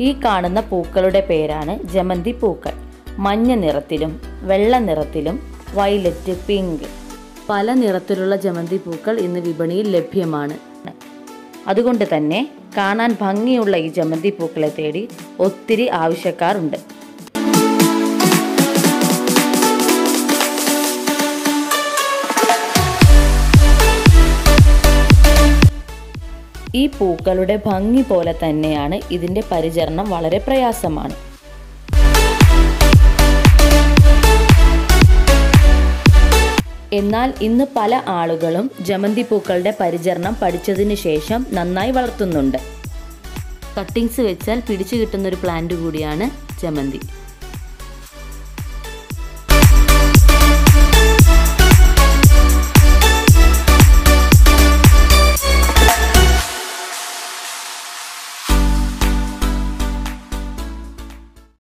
ഈ കാണുന്ന പൂക്കളുടെ പേരാണ് ജമന്തി പൂക്കൾ മഞ്ഞ നിറത്തിലും വെള്ള നിറത്തിലും വയലറ്റ് പിങ്ക് പല നിറത്തിലുള്ള ജമന്തി പൂക്കൾ ഇന്ന് വിപണിയിൽ ലഭ്യമാണ് അതുകൊണ്ട് തന്നെ കാണാൻ ഭംഗിയുള്ള ഈ ജമന്തി പൂക്കളെ തേടി ഒത്തിരി ആവശ്യക്കാരുണ്ട് ഈ പൂക്കളുടെ ഭംഗി പോലെ തന്നെയാണ് ഇതിൻ്റെ പരിചരണം വളരെ പ്രയാസമാണ് എന്നാൽ ഇന്ന് പല ആളുകളും ജമന്തി പൂക്കളുടെ പരിചരണം പഠിച്ചതിന് ശേഷം നന്നായി വളർത്തുന്നുണ്ട് കട്ടിങ്സ് വെച്ചാൽ പിടിച്ചു കിട്ടുന്ന ഒരു പ്ലാന്റ് കൂടിയാണ് ജമന്തി